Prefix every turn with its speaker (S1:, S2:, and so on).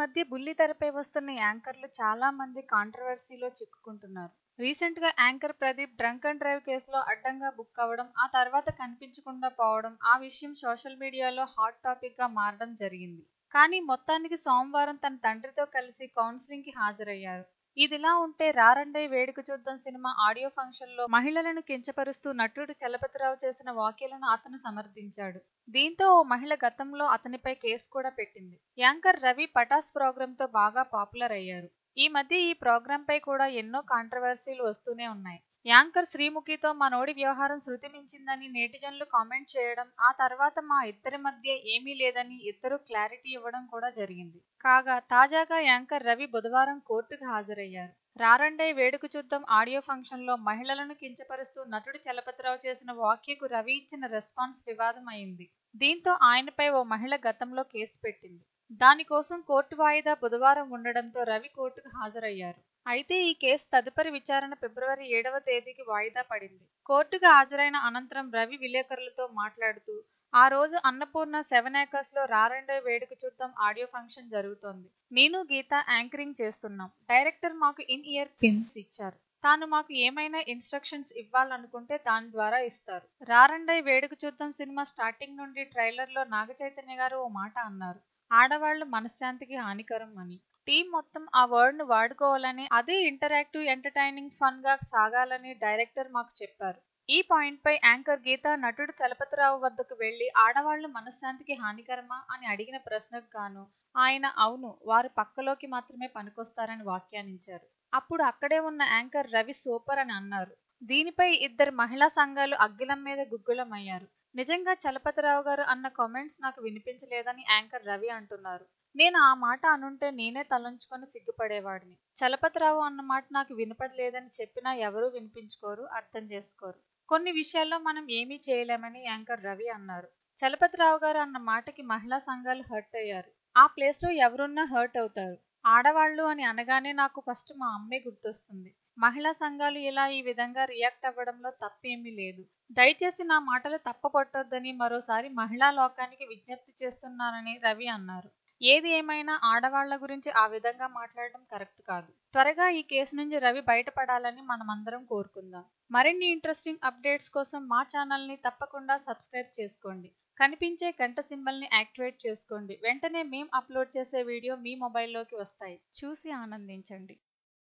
S1: మధ్య బుల్లితెరపై వస్తున్న యాంకర్లు చాలా మంది కాంట్రవర్సీలో చిక్కుకుంటున్నారు రీసెంట్ గా anchor Pradeep drunk and drive కేసులో అడ్డంగా బుక్ అవ్వడం ఆ తర్వాత కనిపించకుండా పోవడం ఆ విషయం సోషల్ మీడియాలో హాట్ టాపిక్ గా మారడం జరిగింది కానీ మొత్తానికి సోమవారం తన తండ్రితో కలిసి కౌన్సిలింగ్ కి హాజరయ్యారు ఇదిలా ఉంటే రారండై వేడుక చూద్దాం సినిమా ఆడియో ఫంక్షన్ లో మహిళలను కించపరుస్తూ నటుడు చలపతిరావు చేసిన వ్యాఖ్యలను అతను సమర్థించాడు దీంతో ఓ మహిళ గతంలో అతనిపై కేసు కూడా పెట్టింది యాంకర్ రవి పటాస్ ప్రోగ్రామ్ తో బాగా పాపులర్ అయ్యారు ఈ మధ్య ఈ ప్రోగ్రామ్ పై కూడా ఎన్నో కాంట్రవర్సీలు వస్తూనే ఉన్నాయి యాంకర్ శ్రీముఖితో మనోడి వ్యవహారం శృతి మించిందని నేటిజన్లు కామెంట్ చేయడం ఆ తర్వాత మా ఇద్దరి మధ్య ఏమీ లేదని ఇద్దరు క్లారిటీ ఇవ్వడం కూడా జరిగింది కాగా తాజాగా యాంకర్ రవి బుధవారం కోర్టుకు హాజరయ్యారు రారండై వేడుక చూద్దాం ఆడియో ఫంక్షన్ లో మహిళలను కించపరుస్తూ నటుడు చలపతిరావు చేసిన వ్యాఖ్యకు రవి ఇచ్చిన రెస్పాన్స్ వివాదం అయింది దీంతో ఆయనపై ఓ మహిళ గతంలో కేసు పెట్టింది దానికోసం కోర్టు వాయిదా బుధవారం ఉండడంతో రవి కోర్టుకు హాజరయ్యారు అయితే ఈ కేసు తదుపరి విచారణ ఫిబ్రవరి ఏడవ తేదీకి వాయిదా పడింది కోర్టుకు హాజరైన అనంతరం రవి విలేకరులతో మాట్లాడుతూ ఆ రోజు అన్నపూర్ణ సెవెన్ ఏకర్స్ లో రారండో వేడుక చూద్దాం ఆడియో ఫంక్షన్ జరుగుతోంది నేను గీత యాంకరింగ్ చేస్తున్నాం డైరెక్టర్ మాకు ఇన్ ఇయర్ పిన్స్ ఇచ్చారు తాను మాకు ఏమైనా ఇన్స్ట్రక్షన్స్ ఇవ్వాలనుకుంటే దాని ద్వారా ఇస్తారు రారండై వేడుక చూద్దాం సినిమా స్టార్టింగ్ నుండి ట్రైలర్ లో నాగ చైతన్య గారు ఓ మాట అన్నారు ఆడవాళ్లు మనశ్శాంతికి హానికరం అని టీం మొత్తం ఆ వర్డ్ ను వాడుకోవాలని అదే ఇంటరాక్టివ్ ఎంటర్టైనింగ్ ఫన్ గా సాగాలని డైరెక్టర్ మాకు చెప్పారు ఈ పాయింట్ పై యాంకర్ గీత నటుడు చలపతిరావు వద్దకు వెళ్లి ఆడవాళ్లు మనశ్శాంతికి హానికరమా అని అడిగిన ప్రశ్నకు గాను ఆయన అవును వారు పక్కలోకి మాత్రమే పనికొస్తారని వ్యాఖ్యానించారు అప్పుడు అక్కడే ఉన్న యాంకర్ రవి సూపర్ అని అన్నారు దీనిపై ఇద్దరు మహిళా సంఘాలు అగ్గిలం మీద గుగ్గులమయ్యారు నిజంగా చలపతిరావు గారు అన్న కామెంట్స్ నాకు వినిపించలేదని యాంకర్ రవి అంటున్నారు నేను ఆ మాట అనుంటే నేనే తలంచుకొని సిగ్గుపడేవాడిని చలపతిరావు అన్న మాట నాకు వినపడలేదని చెప్పినా ఎవరూ వినిపించుకోరు అర్థం చేసుకోరు కొన్ని విషయాల్లో మనం ఏమీ చేయలేమని యాంకర్ రవి అన్నారు చలపతిరావు గారు అన్న మాటకి మహిళా సంఘాలు హర్ట్ అయ్యారు ఆ ప్లేస్ లో ఎవరున్నా హర్ట్ అవుతారు ఆడవాళ్లు అని అనగానే నాకు ఫస్ట్ మా అమ్మే గుర్తొస్తుంది మహిళా సంఘాలు ఇలా ఈ విధంగా రియాక్ట్ అవ్వడంలో తప్పేమీ లేదు దయచేసి నా మాటలు తప్పకొట్టొద్దని మరోసారి మహిళా లోకానికి విజ్ఞప్తి చేస్తున్నానని రవి అన్నారు ఏది ఏమైనా ఆడవాళ్ల గురించి ఆ విధంగా మాట్లాడడం కరెక్ట్ కాదు త్వరగా ఈ కేసు నుంచి రవి బయటపడాలని మనమందరం కోరుకుందాం మరిన్ని ఇంట్రెస్టింగ్ అప్డేట్స్ కోసం మా ఛానల్ని తప్పకుండా సబ్స్క్రైబ్ చేసుకోండి కనిపించే గంట సింబల్ని యాక్టివేట్ చేసుకోండి వెంటనే మేం అప్లోడ్ చేసే వీడియో మీ మొబైల్లోకి వస్తాయి చూసి ఆనందించండి